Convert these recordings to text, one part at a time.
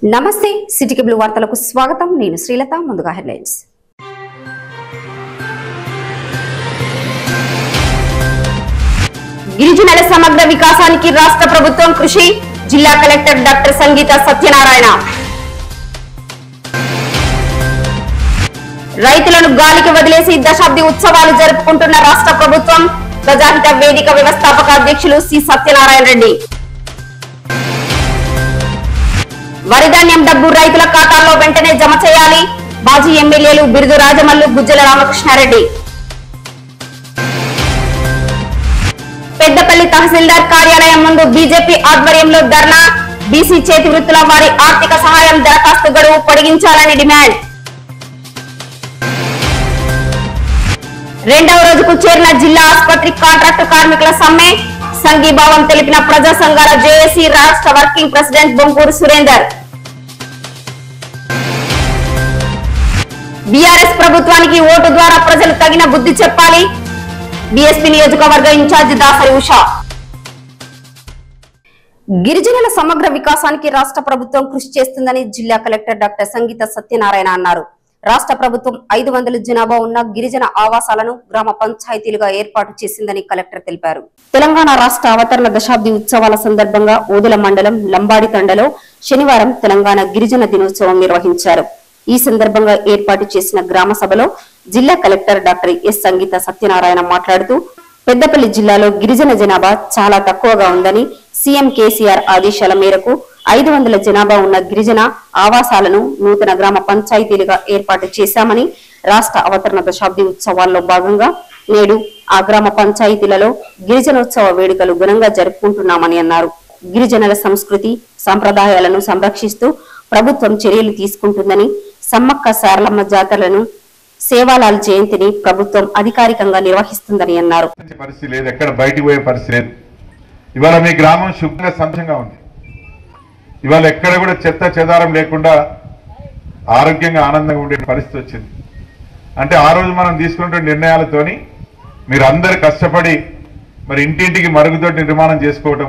నమస్తే city cable వార్తలకు స్వాగతం నేను శ్రీలత ముందుగా హెడ్లైన్స్ గిరిజనుల సమగ్ర వికాసానికి రాష్ట్ర ప్రభుత్వం కృషి జిల్లా కలెక్టర్ డాక్టర్ సంగీత సత్యనారాయణ రైతులను గాలికి వదిలేసి దశాబ్ది ఉత్సవాలు జరుపుకుంటున్న రాష్ట్ర ప్రభుత్వం ప్రజాహిత వేదిక వ్యవస్థాపక అధ్యక్షులు సి సత్యనారాయణ రెడ్డి వరిధాన్యం డబ్బు రైతుల ఖాతాల్లో వెంటనే జమ చేయాలి మాజీ ఎమ్మెల్యేలు బిరుదు రాజమల్లు గుజ్జల రామకృష్ణారెడ్డి పెద్దపల్లి తహసీల్దార్ కార్యాలయం ముందు బీజేపీ ఆధ్వర్యంలో ధర్నా బీసీ చేతి వృత్తుల వారి ఆర్థిక సహాయం దరఖాస్తు గడువు పొడిగించాలని డిమాండ్ రెండవ రోజుకు చేరిన జిల్లా ఆసుపత్రి కాంట్రాక్టు కార్మికుల సమ్మె సంఘీభావం తెలిపిన ప్రజా సంఘాల జేఏసీ రాష్ట్ర working president Bonkuru Surender BRS ప్రభుత్వానికి ఓటు ద్వారా ప్రజలు తగిన బుద్ధి చెప్పాలి బీఎస్పీ నియోజకవర్గ ఇన్ఛార్జి దాసరి ఉషా గిరిజనుల సమగ్ర వికాసానికి రాష్ట్ర ప్రభుత్వం కృషి చేస్తుందని జిల్లా కలెక్టర్ డాక్టర్ సంగీత సత్యనారాయణ అన్నారు రాష్ట్ర ప్రభుత్వం ఐదు వందల జనాభా ఉన్న గిరిజన ఆవాసాలను గ్రామ పంచాయతీలుగా ఏర్పాటు చేసిందని కలెక్టర్ తెలిపారు తెలంగాణ రాష్ట్ర అవతరణ దశాబ్ది ఉత్సవాల సందర్భంగా ఓదెల మండలం లంబాడి తండలో శనివారం తెలంగాణ గిరిజన దినోత్సవం నిర్వహించారు ఈ సందర్భంగా ఏర్పాటు చేసిన గ్రామ సభలో జిల్లా collector doctor S Sangeetha Satyanarayana మాట్లాడుతూ పెద్దపల్లి జిల్లాలో గిరిజన జనాభా చాలా తక్కువగా ఉందని సీఎం కేసీఆర్ ఆదేశాల మేరకు ఐదు వందల జనాభా ఉన్న గిరిజన ఆవాసాలను నూతన గ్రామ పంచాయతీలుగా ఏర్పాటు చేశామని రాష్ట్ర అవతరణ దశాబ్ది ఉత్సవాల్లో భాగంగా నేడు ఆ గ్రామ పంచాయతీలలో గిరిజనోత్సవ వేడుకలు ఘనంగా జరుపుకుంటున్నామని అన్నారు గిరిజనుల సంస్కృతి సంప్రదాయాలను సంరక్షిస్తూ ప్రభుత్వం చర్యలు తీసుకుంటుందని సమ్మక్క సారలమ్మ జాతరలను సేవాలాల్ జయంతిని ప్రభుత్వం అధికారికంగా నిర్వహిస్తుందని అన్నారు మంచి పరిస్థితి లేదు ఎక్కడ బయటికి పోయే పరిస్థితి లేదు ఇవాళ మీ గ్రామం శుభ్రంగా సంతోషంగా ఉంది ఇవాళ ఎక్కడ కూడా చెత్త చెదారం లేకుండా ఆరోగ్యంగా ఆనందంగా ఉండే పరిస్థితి వచ్చింది అంటే ఆ రోజు మనం తీసుకున్న నిర్ణయాలతోని మీరు అందరు కష్టపడి మరి ఇంటింటికి మరుగుదొడ్డి నిర్మాణం చేసుకోవటం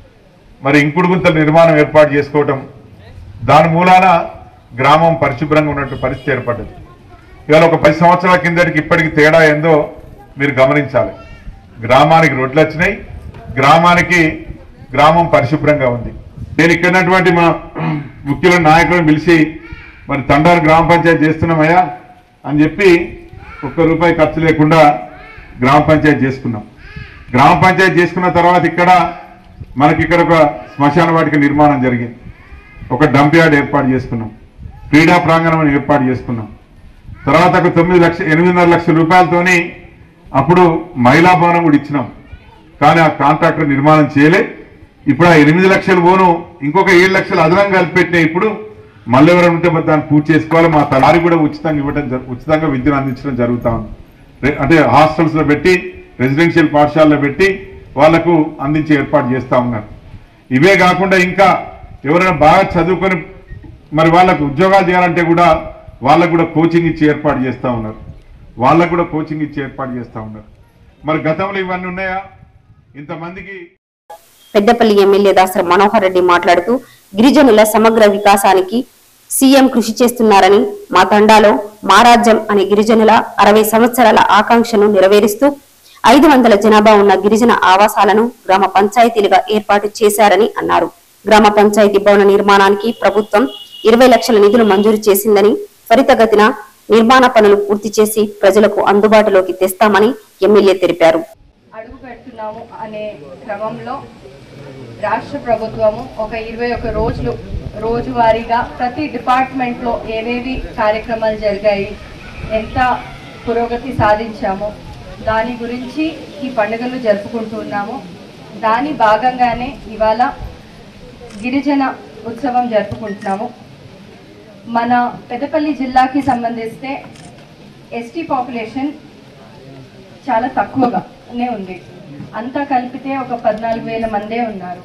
మరి ఇంకుడు గుంతల నిర్మాణం ఏర్పాటు చేసుకోవటం దాని మూలాన గ్రామం పరిశుభ్రంగా ఉన్నట్టు పరిస్థితి ఏర్పడ్డది ఇవాళ ఒక పది సంవత్సరాల కిందటికి ఇప్పటికి తేడా ఏందో మీరు గమనించాలి గ్రామానికి రోడ్లు వచ్చినాయి గ్రామానికి గ్రామం పరిశుభ్రంగా ఉంది నేను ఇక్కడ ఉన్నటువంటి మా ముఖ్యుల నాయకులను పిలిచి మరి తండారు గ్రామ పంచాయతీ చేస్తున్నామయ్యా అని చెప్పి ఒక్క రూపాయి ఖర్చు లేకుండా గ్రామ పంచాయతీ చేసుకున్నాం గ్రామ పంచాయతీ చేసుకున్న తర్వాత ఇక్కడ మనకి ఇక్కడ ఒక శ్మశాన వాటిక నిర్మాణం జరిగింది ఒక డంప్ యార్డ్ ఏర్పాటు చేసుకున్నాం క్రీడా ప్రాంగణం ఏర్పాటు చేసుకున్నాం తర్వాత ఒక తొమ్మిది లక్ష ఎనిమిదిన్నర లక్షల రూపాయలతోని అప్పుడు మహిళా భవనం కూడా ఇచ్చినాం కానీ ఆ కాంట్రాక్టర్ నిర్మాణం చేయలే ఇప్పుడు ఆ ఎనిమిది లక్షల పోను ఇంకొక ఏడు లక్షలు అదనంగా కలిపెట్టినా ఇప్పుడు మళ్ళీ ఎవరైనా ఉంటే మరి దాన్ని పూర్తి చేసుకోవాలి మా తలారి కూడా ఉచితంగా ఇవ్వడం జరు- ఉచితంగా విద్యను అందించడం జరుగుతా ఉంది రె- అంటే హాస్టల్స్ లో పెట్టి రెసిడెన్షియల్ పాఠశాలలో పెట్టి వాళ్లకు అందించే ఏర్పాటు చేస్తా ఉన్నారు ఇవే కాకుండా ఇంకా ఎవరైనా బాగా చదువుకొని మరి వాళ్ళకు ఉద్యోగాలు చేయాలంటే కూడా వాళ్ళకు కూడా కోచింగ్ ఇచ్చి ఏర్పాటు చేస్తా ఉన్నారు వాళ్ళకు కూడా కోచింగ్ ఇచ్చి ఏర్పాటు చేస్తా ఉన్నారు మరి గతంలో ఇవన్నీ ఉన్నాయా ఇంతమందికి పెద్దపల్లి ఎమ్మెల్యే దాసరి మనోహర్ రెడ్డి మాట్లాడుతూ గిరిజనుల సమగ్ర వికాసానికి సీఎం కృషి చేస్తున్నారని మా తండాలో మా రాజ్యం అనే గిరిజనుల అరవై సంవత్సరాల ఆకాంక్షను నెరవేరుస్తూ ఐదు వందల జనాభా ఉన్న గిరిజన ఆవాసాలను గ్రామ పంచాయతీలుగా ఏర్పాటు చేశారని అన్నారు గ్రామ పంచాయతీ భవన నిర్మాణానికి ప్రభుత్వం ఇరవై లక్షల నిధులు మంజూరు చేసిందని త్వరితగతిన నిర్మాణ పనులు పూర్తి చేసి ప్రజలకు అందుబాటులోకి తెస్తామని ఎమ్మెల్యే తెలిపారు అడుగు పెడుతున్నాము అనే క్రమంలో రాష్ట్ర ప్రభుత్వము ఒక ఇరవై ఒక రోజులు రోజువారీగా ప్రతి డిపార్ట్మెంట్లో ఏవేవి కార్యక్రమాలు జరిగాయి ఎంత పురోగతి సాధించామో దాని గురించి ఈ పండుగలు జరుపుకుంటున్నాము దాని భాగంగానే ఇవాళ గిరిజన ఉత్సవం జరుపుకుంటున్నాము మన పెద్దపల్లి జిల్లాకి సంబంధిస్తే ఎస్టీ పాపులేషన్ చాలా తక్కువగానే ఉంది అంతా కలిపితే ఒక పద్నాలుగు వేల మందే ఉన్నారు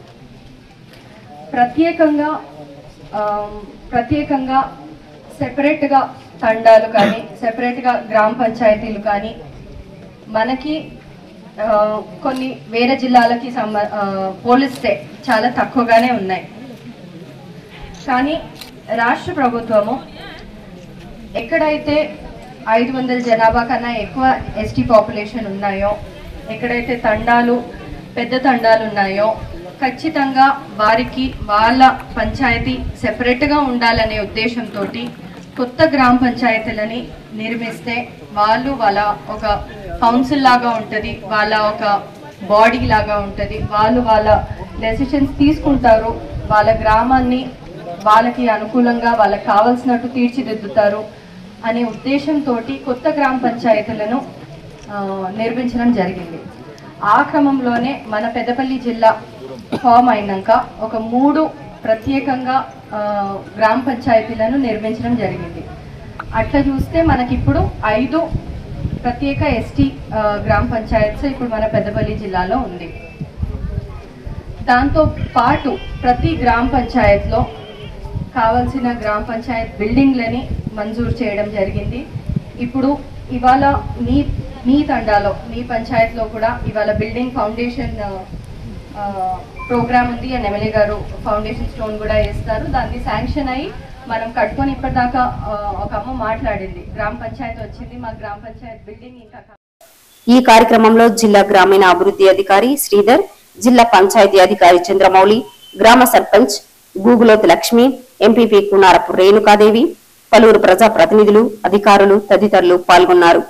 ప్రత్యేకంగా ఆమ్, ప్రత్యేకంగా సెపరేట్గా తండాలు కానీ సెపరేట్గా గ్రామ పంచాయతీలు కానీ మనకి ఆ, కొన్ని వేరే జిల్లాలకి సంబ ఆ, పోలిస్తే చాలా తక్కువగానే ఉన్నాయి కానీ రాష్ట్ర ప్రభుత్వము ఎక్కడైతే ఐదు వందల జనాభా కన్నా ఎక్కువ ఎస్టీ పాపులేషన్ ఉన్నాయో ఎక్కడైతే తండాలు పెద్ద తండాలు ఉన్నాయో ఖచ్చితంగా వారికి వాళ్ళ పంచాయతీ సెపరేట్గా ఉండాలనే ఉద్దేశంతో కొత్త గ్రామ పంచాయతీలని నిర్మిస్తే వాళ్ళు వాళ్ళ ఒక కౌన్సిల్ లాగా ఉంటుంది వాళ్ళ ఒక బాడీ లాగా ఉంటుంది వాళ్ళు వాళ్ళ డెసిషన్స్ తీసుకుంటారు వాళ్ళ గ్రామాన్ని వాళ్ళకి అనుకూలంగా వాళ్ళకి కావాల్సినట్టు తీర్చిదిద్దుతారు అనే ఉద్దేశంతో కొత్త గ్రామ పంచాయతీలను ఆ, నిర్మించడం జరిగింది ఆ క్రమంలోనే మన పెద్దపల్లి జిల్లా ఫామ్ అయినాక ఒక మూడు ప్రత్యేకంగా ఆ, గ్రామ పంచాయతీలను నిర్మించడం జరిగింది అట్లా చూస్తే మనకిప్పుడు ఐదు ప్రత్యేక ఎస్టీ గ్రామ పంచాయత్స్ ఇప్పుడు మన పెద్దపల్లి జిల్లాలో ఉంది దాంతో పాటు ప్రతి గ్రామ పంచాయత్లో కావాల్సిన గ్రామ పంచాయత్ బిల్డింగ్లని మంజూరు చేయడం జరిగింది ఇప్పుడు ఇవాళ మీ మీ తండాలో మీ పంచాయత్లో కూడా ఇవాళ బిల్డింగ్ ఫౌండేషన్ ప్రోగ్రామ్ ఉంది అండ్ ఎమ్మెల్యే గారు ఫౌండేషన్ స్టోన్ కూడా వేస్తారు దాన్ని శాంక్షన్ అయ్యి మనం కట్టుకొని ఇప్పటిదాకా ఆ, ఒక అమ్మ మాట్లాడింది గ్రామ పంచాయతీ వచ్చింది మా గ్రామ పంచాయత్ బిల్డింగ్ ఇంకా కా- ఈ కార్యక్రమంలో జిల్లా గ్రామీణ అభివృద్ధి అధికారి శ్రీధర్ జిల్లా పంచాయతీ అధికారి చంద్రమౌళి గ్రామ సర్పంచ్ గూగులోత్ లక్ష్మి ఎంపీపీ కునారపు రేణుకాదేవి పలువురు ప్రజా ప్రతినిధులు అధికారులు తదితరులు పాల్గొన్నారు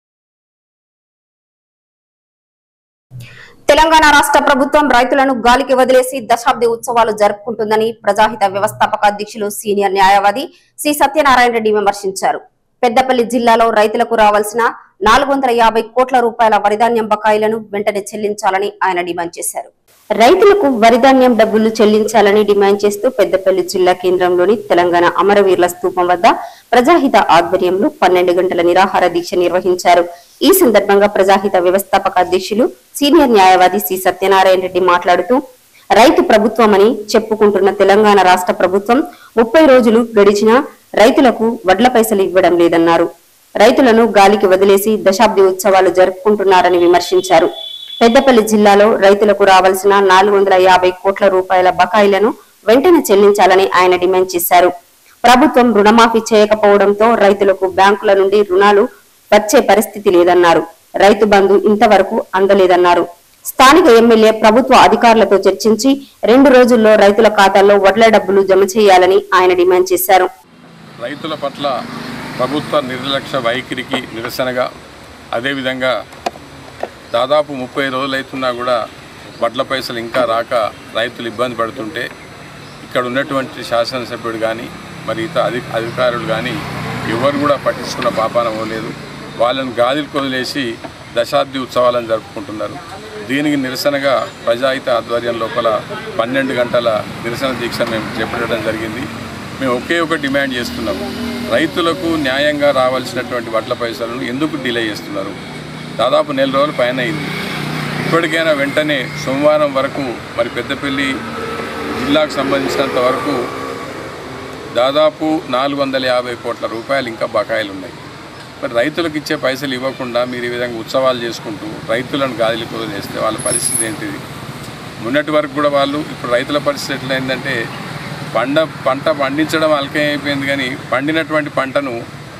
తెలంగాణ రాష్ట్ర ప్రభుత్వం రైతులను గాలికి వదిలేసి దశాబ్ది ఉత్సవాలు జరుపుకుంటుందని ప్రజాహిత వ్యవస్థాపక అధ్యక్షులు సీనియర్ న్యాయవాది సి సత్యనారాయణ రెడ్డి విమర్శించారు పెద్దపల్లి జిల్లాలో రైతులకు రావాల్సిన నాలుగు వందల యాభై కోట్ల రూపాయల వరిధాన్యం బకాయిలను వెంటనే చెల్లించాలని ఆయన డిమాండ్ చేశారు రైతులకు వరిధాన్యం డబ్బులు చెల్లించాలని డిమాండ్ చేస్తూ పెద్దపల్లి జిల్లా కేంద్రంలోని తెలంగాణ అమరవీరుల స్తూపం వద్ద ప్రజాహిత ఆధ్వర్యంలో పన్నెండు గంటల నిరాహార దీక్ష నిర్వహించారు ఈ సందర్భంగా ప్రజాహిత వ్యవస్థాపక అధ్యక్షులు సీనియర్ న్యాయవాది సి సత్యనారాయణ రెడ్డి మాట్లాడుతూ రైతు ప్రభుత్వమని చెప్పుకుంటున్న తెలంగాణ రాష్ట్ర ప్రభుత్వం ముప్పై రోజులు గడిచినా రైతులకు వడ్ల పైసలు ఇవ్వడం లేదన్నారు రైతులను గాలికి వదిలేసి దశాబ్ది ఉత్సవాలు జరుపుకుంటున్నారని విమర్శించారు పెద్దపల్లి జిల్లాలో రైతులకు రావాల్సిన నాలుగు వందల యాభై కోట్ల రూపాయల బకాయిలను వెంటనే చెల్లించాలని ఆయన డిమాండ్ చేశారు ప్రభుత్వం రుణమాఫీ చేయకపోవడంతో రైతులకు బ్యాంకుల నుండి రుణాలు వచ్చే పరిస్థితి లేదన్నారు రైతు బంధు ఇంతవరకు అందలేదన్నారు స్థానిక ఎమ్మెల్యే ప్రభుత్వ అధికారులతో చర్చించి రెండు రోజుల్లో రైతుల ఖాతాల్లో వడ్ల డబ్బులు జమ చేయాలని ఆయన డిమాండ్ చేశారు రైతుల పట్ల ప్రభుత్వ నిర్లక్ష్య వైఖరికి నిరసనగా అదేవిధంగా దాదాపు ముప్పై రోజులు అవుతున్నా కూడా వడ్ల పైసలు ఇంకా రాక రైతులు ఇబ్బంది పడుతుంటే ఇక్కడ ఉన్నటువంటి శాసనసభ్యుడు కానీ మరి ఇతర అధి అధికారులు కానీ ఎవరు కూడా పట్టించుకున్న పాపాన పోలేదు వాళ్ళని గాదిలు కొదిలేసి దశాబ్ది ఉత్సవాలను జరుపుకుంటున్నారు దీనికి నిరసనగా ప్రజాహిత ఆధ్వర్యం లోపల పన్నెండు గంటల నిరసన దీక్ష మేము చేపట్టడం జరిగింది మేము ఒకే ఒక డిమాండ్ చేస్తున్నాము రైతులకు న్యాయంగా రావాల్సినటువంటి వడ్ల పైసలను ఎందుకు డిలే చేస్తున్నారు దాదాపు నెల రోజుల పైన అయింది ఇప్పటికైనా వెంటనే సోమవారం వరకు మరి పెద్దపల్లి జిల్లాకు సంబంధించినంత వరకు దాదాపు నాలుగు వందల యాభై కోట్ల రూపాయలు ఇంకా బకాయిలు ఉన్నాయి మరి రైతులకు ఇచ్చే పైసలు ఇవ్వకుండా మీరు ఈ విధంగా ఉత్సవాలు చేసుకుంటూ రైతులను గాలికి వదిలేస్తే వాళ్ళ పరిస్థితి ఏంటిది మొన్నటి వరకు కూడా వాళ్ళు ఇప్పుడు రైతుల పరిస్థితి ఎట్లయిందంటే పంట పంట పండించడం అల్కం అయిపోయింది కానీ పండినటువంటి పంటను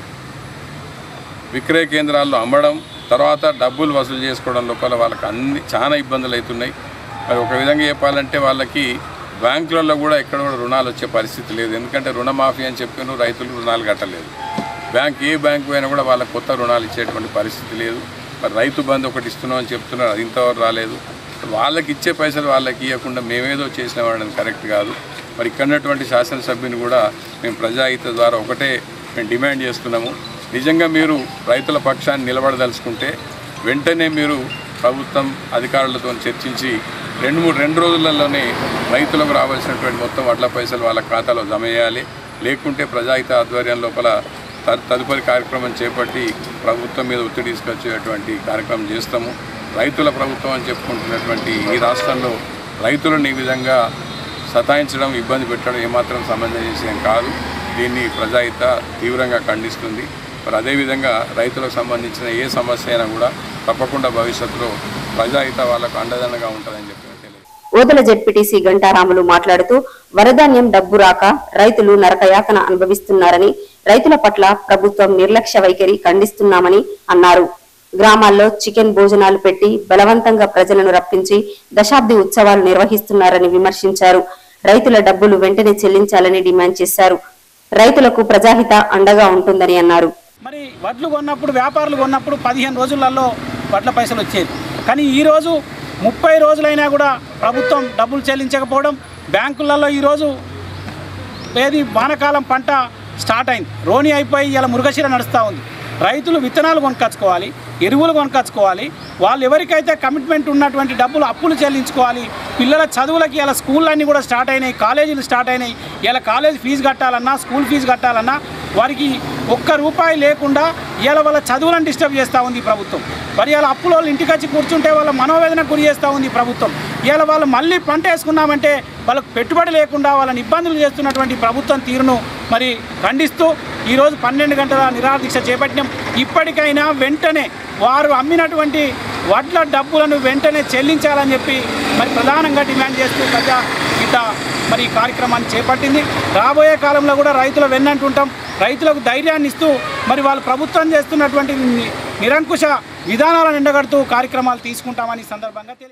విక్రయ కేంద్రాల్లో అమ్మడం తర్వాత డబ్బులు వసూలు చేసుకోవడం లోపల వాళ్ళకి అన్ని చాలా ఇబ్బందులు అవుతున్నాయి మరి ఒక విధంగా చెప్పాలంటే వాళ్ళకి బ్యాంకులలో కూడా ఎక్కడ కూడా రుణాలు వచ్చే పరిస్థితి లేదు ఎందుకంటే రుణమాఫీ అని చెప్పిన రైతులు రుణాలు కట్టలేదు బ్యాంక్ ఏ బ్యాంకు అయినా కూడా వాళ్ళకి కొత్త రుణాలు ఇచ్చేటువంటి పరిస్థితి లేదు మరి రైతు బంధు ఒకటి ఇస్తున్నాం అని చెప్తున్నారు అది ఇంతవరకు రాలేదు వాళ్ళకి ఇచ్చే పైసలు వాళ్ళకి ఇవ్వకుండా మేమేదో చేసిన వాళ్ళని కరెక్ట్ కాదు మరి ఇక్కడ ఉన్నటువంటి శాసనసభ్యుని కూడా మేము ప్రజాహిత ద్వారా ఒకటే మేము డిమాండ్ చేస్తున్నాము నిజంగా మీరు రైతుల పక్షాన్ని నిలబడదలుచుకుంటే వెంటనే మీరు ప్రభుత్వం అధికారులతో చర్చించి రెండు మూడు రెండు రోజులలోనే రైతులకు రావాల్సినటువంటి మొత్తం వడ్ల పైసలు వాళ్ళ ఖాతాలో జమ చేయాలి లేకుంటే ప్రజాహిత ఆధ్వర్యం లోపల త- తదుపరి కార్యక్రమం చేపట్టి ప్రభుత్వం మీద ఒత్తిడి తీసుకొచ్చేటువంటి కార్యక్రమం చేస్తాము రైతుల ప్రభుత్వం అని చెప్పుకుంటున్నటువంటి ఈ రాష్ట్రంలో రైతులను ఈ విధంగా సతాయించడం ఇబ్బంది పెట్టడం ఏమాత్రం సమంజసం కాదు దీన్ని ప్రజాహిత తీవ్రంగా ఖండిస్తుంది మరి అదేవిధంగా రైతులకు సంబంధించిన ఏ సమస్య అయినా కూడా తప్పకుండా భవిష్యత్తులో ప్రజాహిత వాళ్ళకు అండదండగా ఉంటుందని చెప్పి తెలియదు ఓదల జెడ్పీటీసీ గంటారాములు మాట్లాడుతూ వరధాన్యం డబ్బు రాక రైతులు నరకయాతన అనుభవిస్తున్నారని రైతుల పట్ల ప్రభుత్వం నిర్లక్ష్య వైఖరి ఖండిస్తున్నామని అన్నారు గ్రామాల్లో చికెన్ భోజనాలు పెట్టి బలవంతంగా ప్రజలను రప్పించి దశాబ్ది ఉత్సవాలు నిర్వహిస్తున్నారని విమర్శించారు రైతుల డబ్బులు వెంటనే చెల్లించాలని డిమాండ్ చేశారు రైతులకు ప్రజాహిత అండగా ఉంటుందని అన్నారు మరి వడ్లు కొన్నప్పుడు వ్యాపారులు కొన్నప్పుడు పదిహేను రోజులలో వడ్ల పైసలు వచ్చేది కానీ ఈరోజు ముప్పై రోజులైనా కూడా ప్రభుత్వం డబ్బులు చెల్లించకపోవడం బ్యాంకులలో ఈరోజు ఏది వానకాలం పంట స్టార్ట్ అయింది రోని అయిపోయి ఇలా మురుగశిర నడుస్తూ ఉంది రైతులు విత్తనాలు కొనుక్కొచ్చుకోవాలి ఎరువులు కొనుక్కొచ్చుకోవాలి వాళ్ళు ఎవరికైతే కమిట్మెంట్ ఉన్నటువంటి డబ్బులు అప్పులు చెల్లించుకోవాలి పిల్లల చదువులకి ఇలా స్కూళ్ళన్నీ కూడా స్టార్ట్ అయినాయి కాలేజీలు స్టార్ట్ అయినాయి ఇలా కాలేజ్ ఫీజు కట్టాలన్నా స్కూల్ ఫీజు కట్టాలన్నా వారికి ఒక్క రూపాయి లేకుండా ఇలా వాళ్ళ చదువులను డిస్టర్బ్ చేస్తూ ఉంది ఈ ప్రభుత్వం మరి ఇలా అప్పుల వాళ్ళు ఇంటికి వచ్చి కూర్చుంటే వాళ్ళ మనోవేదన గురి చేస్తూ ఉంది ఈ ప్రభుత్వం ఇలా వాళ్ళు మళ్ళీ పంట వేసుకున్నామంటే వాళ్ళకు పెట్టుబడి లేకుండా వాళ్ళని ఇబ్బందులు చేస్తున్నటువంటి ప్రభుత్వం తీరును మరి ఖండిస్తూ ఈరోజు పన్నెండు గంటల నిరాహార దీక్ష చేపట్టినాం ఇప్పటికైనా వెంటనే వారు అమ్మినటువంటి వడ్ల డబ్బులను వెంటనే చెల్లించాలని చెప్పి మరి ప్రధానంగా డిమాండ్ చేస్తూ ప్రజా గీత మరి ఈ కార్యక్రమాన్ని చేపట్టింది రాబోయే కాలంలో కూడా రైతుల వెన్నంటుంటాం రైతులకు ధైర్యాన్ని ఇస్తూ మరి వాళ్ళు ప్రభుత్వం చేస్తున్నటువంటి ని- నిరంకుశ విధానాలను ఎండగడుతూ కార్యక్రమాలు తీసుకుంటామని ఈ సందర్భంగా తెలియ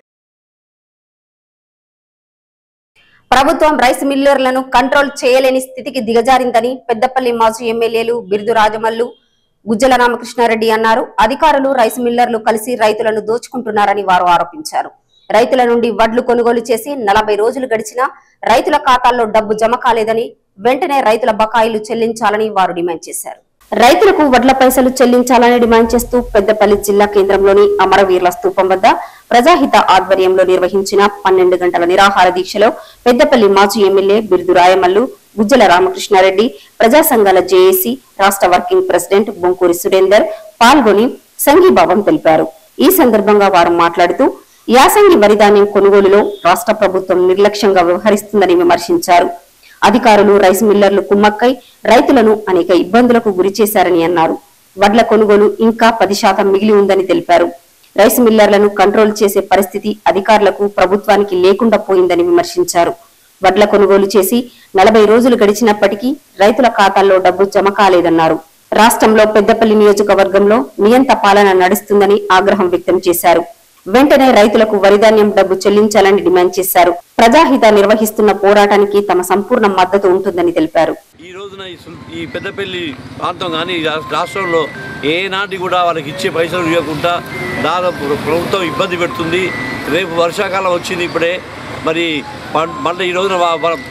ప్రభుత్వం రైస్ మిల్లర్లను కంట్రోల్ చేయలేని స్థితికి దిగజారిందని పెద్దపల్లి మాజీ ఎమ్మెల్యేలు బిరుదు రాజమల్లు గుజ్జల రామకృష్ణారెడ్డి అన్నారు అధికారులు రైస్ మిల్లర్లు కలిసి రైతులను దోచుకుంటున్నారని వారు ఆరోపించారు రైతుల నుండి వడ్లు కొనుగోలు చేసి నలభై రోజులు గడిచినా రైతుల ఖాతాల్లో డబ్బు జమ కాలేదని వెంటనే రైతుల బకాయిలు చెల్లించాలని వారు డిమాండ్ చేశారు రైతులకు వడ్ల పైసలు చెల్లించాలని డిమాండ్ చేస్తూ పెద్దపల్లి జిల్లా కేంద్రంలోని అమరవీరుల స్తూపం వద్ద ప్రజాహిత ఆధ్వర్యంలో నిర్వహించిన పన్నెండు గంటల నిరాహార దీక్షలో పెద్దపల్లి మాజీ ఎమ్మెల్యే బిరుదు రాయమల్లు గుజ్జల రామకృష్ణారెడ్డి ప్రజా సంఘాల జేఏసీ రాష్ట్ర వర్కింగ్ ప్రెసిడెంట్ బొంకూరి సురేందర్ పాల్గొని సంఘీభావం తెలిపారు ఈ సందర్భంగా వారు మాట్లాడుతూ యాసంగి వరిధాన్యం కొనుగోలులో రాష్ట్ర ప్రభుత్వం నిర్లక్ష్యంగా వ్యవహరిస్తుందని విమర్శించారు అధికారులు రైస్ మిల్లర్లు కుమ్మక్కై రైతులను అనేక ఇబ్బందులకు గురి చేశారని అన్నారు వడ్ల కొనుగోలు ఇంకా పది శాతం మిగిలి ఉందని తెలిపారు రైస్ మిల్లర్లను కంట్రోల్ చేసే పరిస్థితి అధికారులకు ప్రభుత్వానికి లేకుండా పోయిందని విమర్శించారు వడ్ల కొనుగోలు చేసి నలభై రోజులు గడిచినప్పటికీ రైతుల ఖాతాల్లో డబ్బు జమ కాలేదన్నారు రాష్ట్రంలో పెద్దపల్లి నియోజకవర్గంలో నియంత పాలన నడుస్తుందని ఆగ్రహం వ్యక్తం చేశారు వెంటనే రైతులకు వరిధాన్యం డబ్బు చెల్లించాలని డిమాండ్ చేశారు ప్రజాహిత నిర్వహిస్తున్న పోరాటానికి తమ సంపూర్ణ మద్దతు ఉంటుందని తెలిపారు ఈ రోజున ఈ సుల్- ఈ పెద్దపల్లి ప్రాంతం కానీ ఈ రాష్ట్ర- రాష్ట్రంలో ఏనాటి కూడా వాళ్ళకి ఇచ్చే పైసలు ఇవ్వకుండా దాదాపు ప్ర- ప్రభుత్వం ఇబ్బంది పెడుతుంది రేపు వర్షాకాలం వచ్చింది ఇప్పుడే మరి పం- మళ్ళీ ఈ రోజున వా- వా-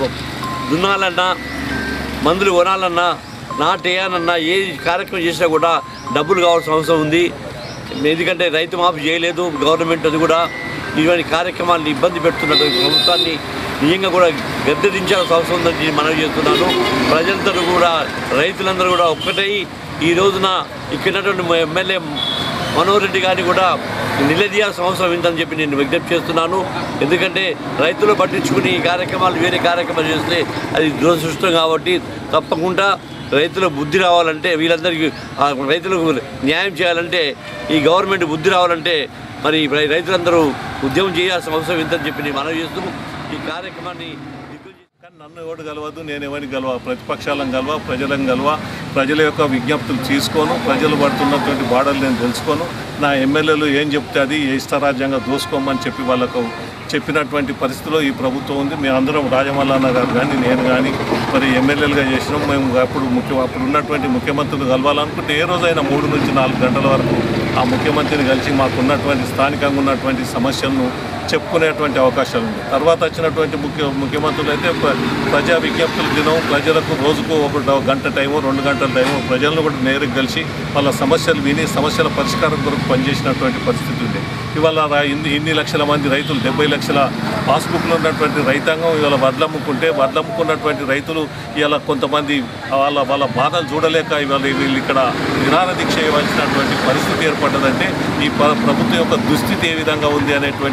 దున్నాలన్నా మందులు కొనాలన్నా నాటేయాలన్నా ఏ కార్యక్రమం చేసినా కూడా డబ్బులు కావాల్సిన అవసరం ఉంది ఎందుకంటే రైతు మాఫీ చేయలేదు గవర్నమెంట్ అది కూడా ఇటువంటి కార్యక్రమాలను ఇబ్బంది పెడుతున్నటువంటి ప్రభుత్వాన్ని నిజంగా కూడా గద్దెదించాల్సిన అవసరం ఉందని నేను మనవి చేస్తున్నాను ప్రజలందరూ కూడా రైతులందరూ కూడా ఒక్కటై ఈ రోజున ఇక్కడ ఉన్నటువంటి మా ఎమ్మెల్యే మనోహర్ రెడ్డి గారిని కూడా నిలదీయాల్సిన అవసరం ఉందని చెప్పి నేను విజ్ఞప్తి చేస్తున్నాను ఎందుకంటే రైతులు పట్టించుకుని ఈ కార్యక్రమాలు వేరే కార్యక్రమాలు చేస్తే అది దురదృష్టం కాబట్టి తప్పకుండా రైతుల బుద్ధి రావాలంటే వీళ్ళందరికీ ఆ రైతులకు న్యాయం చేయాలంటే ఈ గవర్నమెంట్ బుద్ధి రావాలంటే మరి రై- రైతులందరూ ఉద్యమం చేయాల్సిన అవసరం ఎంతని చెప్పి నేను మనవి చేస్తూ ఈ కార్యక్రమాన్ని దిగ్విజయం కానీ నన్ను ఎవరు గెలవద్దు నేను ఎవరిని గెలవ ప్రతిపక్షాలను గెలవ ప్రజలను గెలవ ప్రజల యొక్క విజ్ఞప్తులు తీసుకోను ప్రజలు పడుతున్నటువంటి బాధలు నేను తెలుసుకోను నా ఎమ్మెల్యేలు ఏం చెప్తే అది ఏ ఇష్టరాజ్యంగా దోసుకోమని చెప్పి వాళ్ళకు చెప్పినటువంటి పరిస్థితిలో ఈ ప్రభుత్వం ఉంది మేము అందరం రాజమల్లన్న గారు కానీ నేను కానీ మరి ఎమ్మెల్యేలుగా చేసినాం మేము అప్పుడు ముఖ్య అప్పుడు ఉన్నటువంటి ముఖ్యమంత్రిని కలవాలనుకుంటే ఏ రోజైనా మూడు నుంచి నాలుగు గంటల వరకు ఆ ముఖ్యమంత్రిని కలిసి మాకు ఉన్నటువంటి స్థానికంగా ఉన్నటువంటి సమస్యలను చెప్పుకునేటువంటి అవకాశాలు ఉంది తర్వాత వచ్చినటువంటి ముఖ్య ముఖ్యమంత్రులు అయితే ప్ర- ప్రజా విజ్ఞప్తులు దినం ప్రజలకు రోజుకు ఒక డ- గంట టైము రెండు గంటల టైము ప్రజలను కూడా నేరుగా కలిసి వాళ్ళ సమస్యలు విని సమస్యల పరిష్కారం కొరకు పనిచేసినటువంటి పరిస్థితి ఉంది ఇవాళ రా- ఇన్ని ఇన్ని లక్షల మంది రైతులు డెబ్బై లక్షల పాస్బుక్లు ఉన్నటువంటి రైతాంగం ఇవాళ వడ్లమ్ముకుంటే వడ్లమ్ముకున్నటువంటి రైతులు ఇవాళ కొంతమంది వాళ్ళ వాళ్ళ బాధలు చూడలేక ఇవాళ వీళ్ళు ఇక్కడ నిరాహార దీక్ష చేయవలసినటువంటి పరిస్థితి ఏర్పడ్డదంటే ఈ ప్ర- ప్రభుత్వం యొక్క దుస్థితి ఏ విధంగా ఉంది అనేటువంటి విషయాన్ని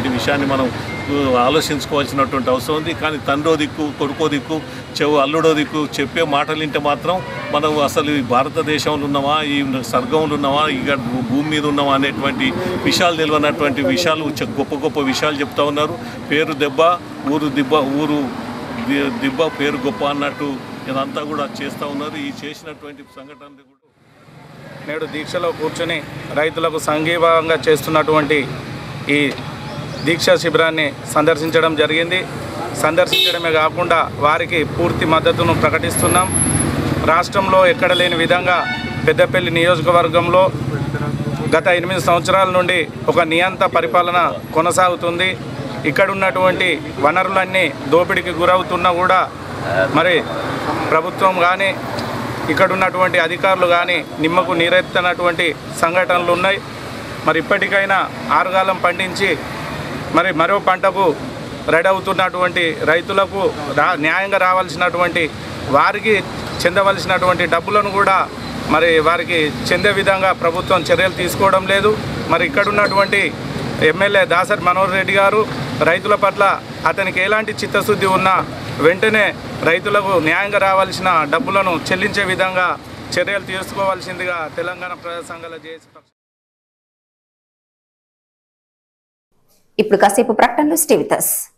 విషయాన్ని మనం ఆ, ఆలోచించుకోవాల్సినటువంటి అవసరం ఉంది కానీ తండ్రో దిక్కు కొడుకో దిక్కు చెవు అల్లుడో దిక్కు చెప్పే మాటలు వింటే మాత్రం మనం అసలు ఈ భారతదేశంలో ఉన్నామా ఈ స్వర్గంలో ఉన్నామా ఇక భూమి మీద ఉన్నామా అనేటువంటి విషయాలు తెలియనటువంటి విషయాలు చె- గొప్ప గొప్ప విషయాలు చెప్తా ఉన్నారు పేరు దెబ్బ ఊరు దిబ్బ ఊరు ది- దిబ్బ పేరు గొప్ప అన్నట్టు ఇదంతా కూడా చేస్తూ ఉన్నారు ఈ చేసినటువంటి సంఘటనలు కూడా నేడు దీక్షలో కూర్చొని రైతులకు సంఘీభావంగా చేస్తున్నటువంటి ఈ దీక్షా శిబిరాన్ని సందర్శించడం జరిగింది సందర్శించడమే కాకుండా వారికి పూర్తి మద్దతును ప్రకటిస్తున్నాం రాష్ట్రంలో ఎక్కడ లేని విధంగా పెద్దపల్లి నియోజకవర్గంలో గత ఎనిమిది సంవత్సరాల నుండి ఒక నియంత పరిపాలన కొనసాగుతుంది ఇక్కడ ఉన్నటువంటి వనరులన్నీ దోపిడీకి గురవుతున్నా కూడా మరి ప్రభుత్వం కానీ ఇక్కడ ఉన్నటువంటి అధికారులు కానీ నిమ్మకు నీరెత్తనటువంటి సంఘటనలు ఉన్నాయి మరి ఇప్పటికైనా ఆరుగాలం పండించి మరి మరో పంటకు రెడీ అవుతున్నటువంటి రైతులకు రా న్యాయంగా రావాల్సినటువంటి వారికి చెందవలసినటువంటి డబ్బులను కూడా మరి వారికి చెందే విధంగా ప్రభుత్వం చర్యలు తీసుకోవడం లేదు మరి ఇక్కడ ఉన్నటువంటి ఎమ్మెల్యే దాసరి మనోహర్ రెడ్డి గారు రైతుల పట్ల అతనికి ఎలాంటి చిత్తశుద్ధి ఉన్నా వెంటనే రైతులకు న్యాయంగా రావాల్సిన డబ్బులను చెల్లించే విధంగా చర్యలు తీసుకోవాల్సిందిగా తెలంగాణ ప్రజా సంఘాల జేఏసీ పక్ష ఇప్పుడు కాసేపు ప్రకటనలు స్టే విత్ us.